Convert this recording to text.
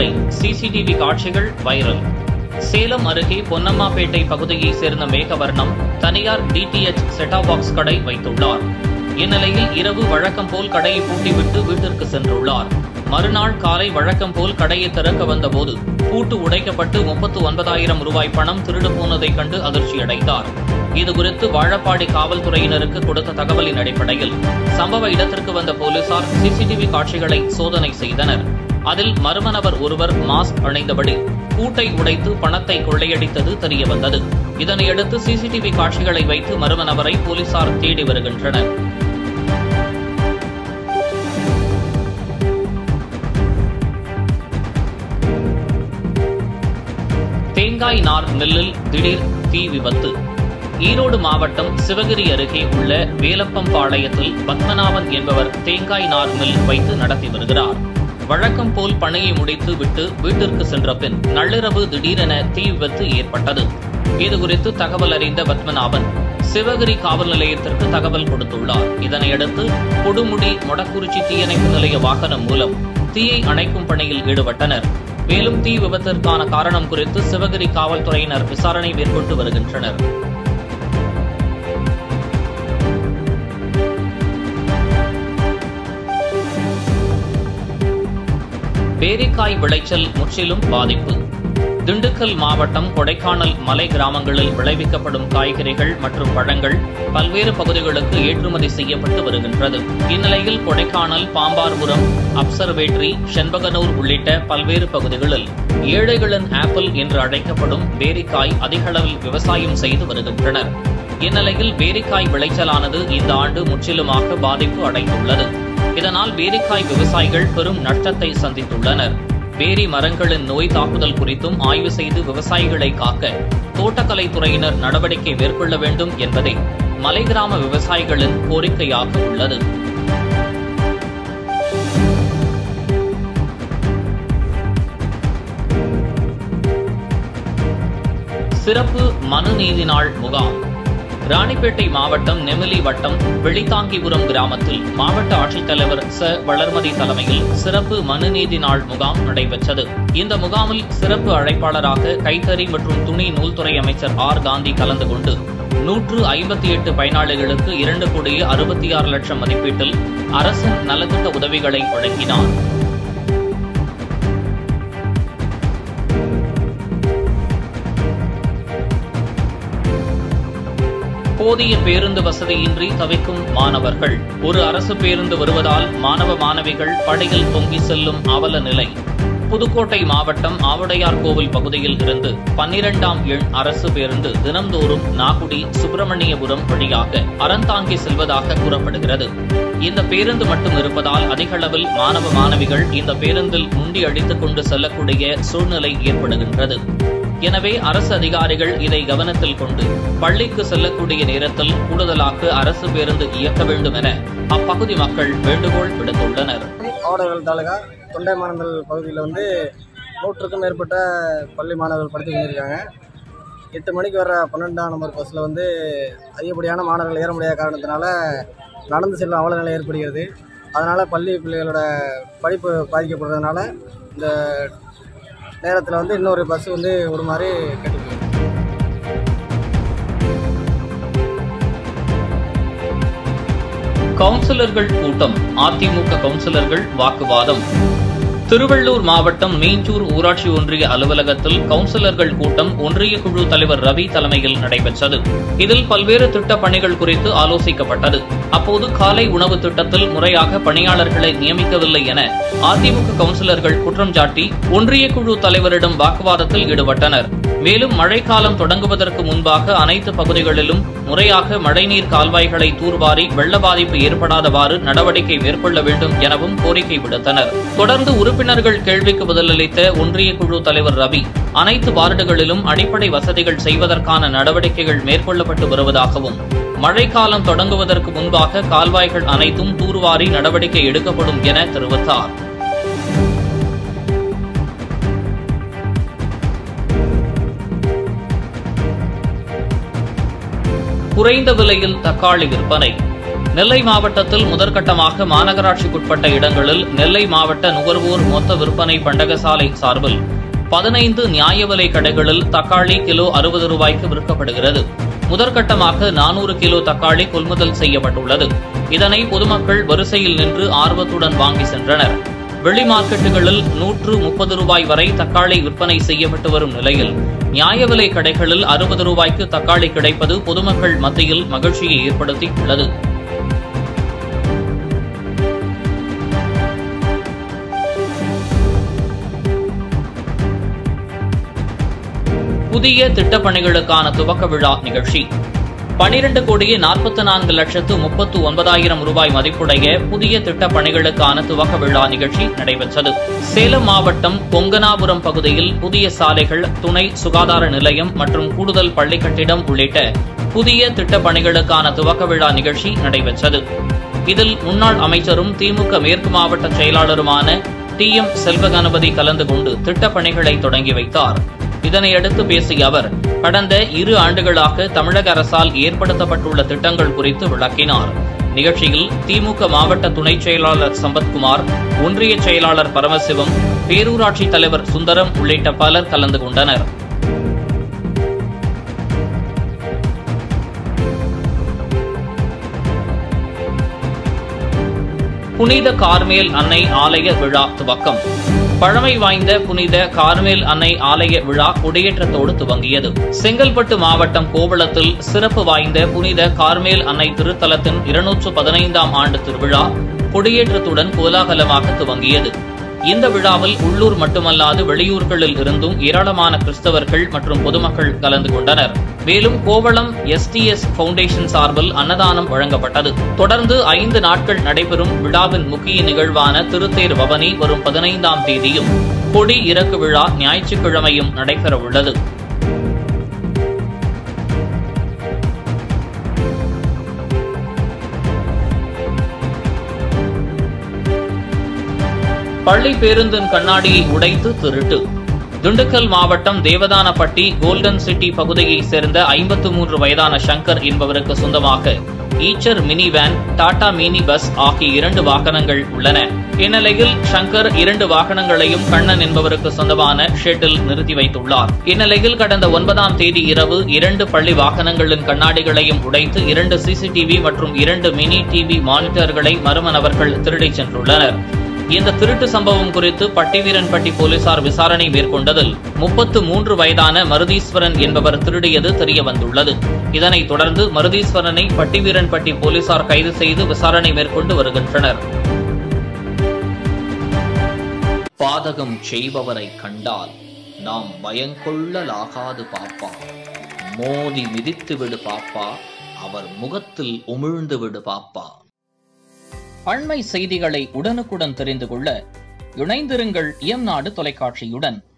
அதிகாலை சிசிடிவி காட்சிகள் வைரல் சேலம் அருகே பொன்னம்மாபேட்டை பகுதியைச் சேர்ந்த மேகவர்ணம் தனியார் டிடிஎச் செட்டாப் பாக்ஸ் கடை வைத்துள்ளார் இந்நிலையில் இரவு வழக்கம் போல் கடையை பூட்டிவிட்டு வீட்டிற்கு சென்றுள்ளார் மறுநாள் காலை வழக்கம் போல் கடையை திறக்க வந்தபோது பூட்டு உடைக்கப்பட்டு முப்பத்து ஒன்பதாயிரம் ரூபாய் பணம் திருடு போனதைக் கண்டு அதிர்ச்சியடைந்தார் இதுகுறித்து வாழப்பாடி காவல்துறையினருக்கு கொடுத்த தகவலின் அடிப்படையில் சம்பவ இடத்திற்கு வந்த போலீசார் சிசிடிவி காட்சிகளை சோதனை செய்தனர் அதில் மர்ம நபர் ஒருவர் மாஸ்க் அணிந்தபடி பூட்டை உடைத்து பணத்தை கொள்ளையடித்தது தெரியவந்தது இதனையடுத்து சிசிடிவி காட்சிகளை வைத்து மர்ம நபரை போலீசார் தேடி வருகின்றனர் தேங்காய் நார் மில்லில் திடீர் தீ விபத்து ஈரோடு மாவட்டம் சிவகிரி அருகே உள்ள வேலப்பம்பாளையத்தில் பத்மநாபன் என்பவர் தேங்காய் நார் மில் வைத்து நடத்தி வருகிறார் வழக்கம் போல் பணியை முடித்து விட்டு வீட்டிற்கு சென்ற பின் நள்ளிரவு திடீரென தீ விபத்து ஏற்பட்டது இதுகுறித்து தகவல் அறிந்த பத்மநாபன் சிவகிரி காவல் நிலையத்திற்கு தகவல் கொடுத்துள்ளார் இதனையடுத்து கொடுமுடி மொடக்குறிச்சி தீயணைப்பு நிலைய வாகனம் மூலம் தீயை அணைக்கும் பணியில் ஈடுபட்டனர் மேலும் தீ விபத்திற்கான காரணம் குறித்து சிவகிரி காவல்துறையினர் விசாரணை மேற்கொண்டு வருகின்றனர் பேரிக்காய் விளைச்சல் முற்றிலும் பாதிப்பு திண்டுக்கல் மாவட்டம் கொடைக்கானல் மலை கிராமங்களில் விளைவிக்கப்படும் காய்கறிகள் மற்றும் பழங்கள் பல்வேறு பகுதிகளுக்கு ஏற்றுமதி செய்யப்பட்டு வருகின்றது இந்நிலையில் கொடைக்கானல் பாம்பார்புரம் அப்சர்வேட்டரி செண்பகனூர் உள்ளிட்ட பல்வேறு பகுதிகளில் ஏழைகளின் ஆப்பிள் என்று அழைக்கப்படும் பேரிக்காய் அதிக அளவில் விவசாயம் செய்து வருகின்றனர் இந்நிலையில் பேரிக்காய் விளைச்சலானது இந்த ஆண்டு முற்றிலுமாக பாதிப்பு அடைந்துள்ளது இதனால் பேரிக்காய் விவசாயிகள் பெரும் நஷ்டத்தை சந்தித்துள்ளனர் பேரி மரங்களின் நோய் தாக்குதல் குறித்தும் ஆய்வு செய்து விவசாயிகளை காக்க தோட்டக்கலைத்துறையினர் நடவடிக்கை மேற்கொள்ள வேண்டும் என்பதே மலை கிராம விவசாயிகளின் கோரிக்கையாக உள்ளது சிறப்பு மனுநீதி நாள் முகாம் ராணிப்பேட்டை மாவட்டம் நெமிலி வட்டம் வெளித்தாங்கிபுரம் கிராமத்தில் மாவட்ட ஆட்சித்தலைவர் ச வளர்மதி தலைமையில் சிறப்பு மனுநீதி நாள் முகாம் நடைபெற்றது இந்த முகாமில் சிறப்பு அழைப்பாளராக கைத்தறி மற்றும் துணி நூல்துறை அமைச்சர் ஆர் காந்தி கலந்து கொண்டு நூற்று ஐம்பத்தி எட்டு பயனாளிகளுக்கு இரண்டு கோடியே அறுபத்தி ஆறு லட்சம் மதிப்பீட்டில் அரசின் நலத்திட்ட உதவிகளை வழங்கினார் போதிய பேருந்து வசதியின்றி தவிக்கும் மாணவர்கள் ஒரு அரசு பேருந்து வருவதால் மாணவ மாணவிகள் படியில் தொங்கி செல்லும் அவல நிலை புதுக்கோட்டை மாவட்டம் ஆவுடையார் கோவில் பகுதியில் இருந்து பன்னிரண்டாம் எண் அரசு பேருந்து தினம்தோறும் நாகுடி சுப்பிரமணியபுரம் வழியாக அறந்தாங்கி செல்வதாக கூறப்படுகிறது இந்த பேருந்து மட்டும் இருப்பதால் அதிக அளவில் மாணவ மாணவிகள் இந்த பேருந்தில் முண்டி அடித்துக் கொண்டு செல்லக்கூடிய சூழ்நிலை ஏற்படுகின்றது எனவே அரசு அதிகாரிகள் இதை கவனத்தில் கொண்டு பள்ளிக்கு செல்லக்கூடிய நேரத்தில் கூடுதலாக அரசு பேருந்து இயக்க வேண்டும் என அப்பகுதி மக்கள் வேண்டுகோள் விடுத்துள்ளனர் ஆவடவேல் தாலுகா தொண்டைமானந்தல் பகுதியில் வந்து நூற்றுக்கும் மேற்பட்ட பள்ளி மாணவர்கள் படித்து கொண்டிருக்காங்க எட்டு மணிக்கு வர பன்னெண்டாம் நம்பர் பஸ்ஸில் வந்து அதிகப்படியான மாணவர்கள் ஏற முடியாத காரணத்தினால நடந்து செல்லும் அவல நிலை ஏற்படுகிறது அதனால் பள்ளி பிள்ளைகளோட படிப்பு பாதிக்கப்படுறதுனால இந்த நேரத்தில் வந்து இன்னொரு பஸ் வந்து விடுமாறு கேட்டுக்கொள்கிறேன் கவுன்சிலர்கள் கூட்டம் அதிமுக கவுன்சிலர்கள் வாக்குவாதம் திருவள்ளூர் மாவட்டம் மீஞ்சூர் ஊராட்சி ஒன்றிய அலுவலகத்தில் கவுன்சிலர்கள் கூட்டம் ஒன்றிய குழு தலைவர் ரவி தலைமையில் நடைபெற்றது இதில் பல்வேறு திட்ட பணிகள் குறித்து ஆலோசிக்கப்பட்டது அப்போது காலை உணவு திட்டத்தில் முறையாக பணியாளர்களை நியமிக்கவில்லை என அதிமுக கவுன்சிலர்கள் குற்றம் சாட்டி ஒன்றிய குழு தலைவரிடம் வாக்குவாதத்தில் ஈடுபட்டனர் மேலும் மழைக்காலம் தொடங்குவதற்கு முன்பாக அனைத்து பகுதிகளிலும் முறையாக மழைநீர் கால்வாய்களை தூர்வாரி வெள்ள பாதிப்பு ஏற்படாதவாறு நடவடிக்கை மேற்கொள்ள வேண்டும் எனவும் கோரிக்கை விடுத்தனர் தொடர்ந்து உறுப்பினர்கள் கேள்விக்கு பதிலளித்த ஒன்றிய குழு தலைவர் ரவி அனைத்து வார்டுகளிலும் அடிப்படை வசதிகள் செய்வதற்கான நடவடிக்கைகள் மேற்கொள்ளப்பட்டு வருவதாகவும் மழைக்காலம் தொடங்குவதற்கு முன்பாக கால்வாய்கள் அனைத்தும் தூர்வாரி நடவடிக்கை எடுக்கப்படும் என தெரிவித்தார் குறைந்த விலையில் தக்காளி விற்பனை நெல்லை மாவட்டத்தில் முதற்கட்டமாக மாநகராட்சிக்குட்பட்ட இடங்களில் நெல்லை மாவட்ட நுகர்வோர் மொத்த விற்பனை பண்டகசாலை சார்பில் பதினைந்து நியாய விலை கடைகளில் தக்காளி கிலோ அறுபது ரூபாய்க்கு விற்கப்படுகிறது முதற்கட்டமாக நானூறு கிலோ தக்காளி கொள்முதல் செய்யப்பட்டுள்ளது இதனை பொதுமக்கள் வரிசையில் நின்று ஆர்வத்துடன் வாங்கி சென்றனர் வெளி மார்க்கெட்டுகளில் நூற்று முப்பது ரூபாய் வரை தக்காளி விற்பனை செய்யப்பட்டு வரும் நிலையில் நியாய விலை கடைகளில் அறுபது ரூபாய்க்கு தக்காளி கிடைப்பது பொதுமக்கள் மத்தியில் மகிழ்ச்சியை ஏற்படுத்தியுள்ளது புதிய திட்டப்பணிகளுக்கான துவக்க விழா நிகழ்ச்சி பனிரண்டு கோடியே நாற்பத்தி நான்கு லட்சத்து முப்பத்து ஒன்பதாயிரம் ரூபாய் மதிப்புடைய புதிய திட்டப் பணிகளுக்கான துவக்க விழா நிகழ்ச்சி நடைபெற்றது சேலம் மாவட்டம் பொங்கனாபுரம் பகுதியில் புதிய சாலைகள் துணை சுகாதார நிலையம் மற்றும் கூடுதல் பள்ளி கட்டிடம் உள்ளிட்ட புதிய திட்டப் பணிகளுக்கான துவக்க விழா நிகழ்ச்சி நடைபெற்றது இதில் முன்னாள் அமைச்சரும் திமுக மேற்கு மாவட்ட செயலாளருமான டி எம் செல்வகணபதி கலந்து கொண்டு திட்டப் பணிகளை தொடங்கி வைத்தார் இதனையடுத்து பேசிய அவர் கடந்த இரு ஆண்டுகளாக தமிழக அரசால் ஏற்படுத்தப்பட்டுள்ள திட்டங்கள் குறித்து விளக்கினார் நிகழ்ச்சியில் திமுக மாவட்ட துணைச் செயலாளர் சம்பத்குமார் ஒன்றிய செயலாளர் பரமசிவம் பேரூராட்சி தலைவர் சுந்தரம் உள்ளிட்ட பலர் கலந்து கொண்டனர் புனித கார்மேல் அன்னை ஆலய விழா துவக்கம் பழமை வாய்ந்த புனித கார்மேல் அன்னை ஆலய விழா கொடியேற்றத்தோடு துவங்கியது செங்கல்பட்டு மாவட்டம் கோவளத்தில் சிறப்பு வாய்ந்த புனித கார்மேல் அன்னை திருத்தலத்தின் இருநூற்று பதினைந்தாம் ஆண்டு திருவிழா கொடியேற்றத்துடன் கோலாகலமாக துவங்கியது இந்த விழாவில் உள்ளூர் மட்டுமல்லாது வெளியூர்களில் இருந்தும் ஏராளமான கிறிஸ்தவர்கள் மற்றும் பொதுமக்கள் கலந்து கொண்டனர் மேலும் கோவளம் எஸ்டிஎஸ் பவுண்டேஷன் சார்பில் அன்னதானம் வழங்கப்பட்டது தொடர்ந்து ஐந்து நாட்கள் நடைபெறும் விழாவின் முக்கிய நிகழ்வான திருத்தேர் பவனி வரும் பதினைந்தாம் தேதியும் கொடி இறக்கு விழா ஞாயிற்றுக்கிழமையும் நடைபெறவுள்ளது பள்ளி பேருந்தின் கண்ணாடியை உடைத்து திருட்டு திண்டுக்கல் மாவட்டம் தேவதானப்பட்டி கோல்டன் சிட்டி பகுதியைச் சேர்ந்த ஐம்பத்து மூன்று வயதான சங்கர் என்பவருக்கு சொந்தமாக Eicher mini van Tata mini bus ஆகிய இரண்டு வாகனங்கள் உள்ளன இந்நிலையில் சங்கர் இரண்டு வாகனங்களையும் கண்ணன் என்பவருக்கு சொந்தமான ஷெட்டில் நிறுத்தி வைத்துள்ளார் இந்நிலையில் கடந்த ஒன்பதாம் தேதி இரவு இரண்டு பள்ளி வாகனங்களின் கண்ணாடிகளையும் உடைத்து இரண்டு சிசிடிவி மற்றும் இரண்டு மினி டிவி மானிட்டர்களை மர்ம நபர்கள் திருடிச் சென்றுள்ளனர் இந்த திருட்டு சம்பவம் குறித்து பட்டிவீரன்பட்டி போலீசார் விசாரணை மேற்கொண்டதில் முப்பத்து மூன்று வயதான மருதீஸ்வரன் என்பவர் திருடியது தெரியவந்துள்ளது இதனைத் தொடர்ந்து மருதீஸ்வரனை பட்டிவீரன்பட்டி போலீசார் கைது செய்து விசாரணை மேற்கொண்டு வருகின்றனர் பாதகம் செய்பவரை கண்டால் நாம் பயங்கொள்ளலாகாது பாப்பா மோதி மிதித்து விடு பாப்பா அவர் முகத்தில் உமிழ்ந்து விடு பாப்பா அண்மை செய்திகளை உடனுக்குடன் தெரிந்து கொள்ள இணைந்திருங்கள் எம் நாடு தொலைக்காட்சியுடன்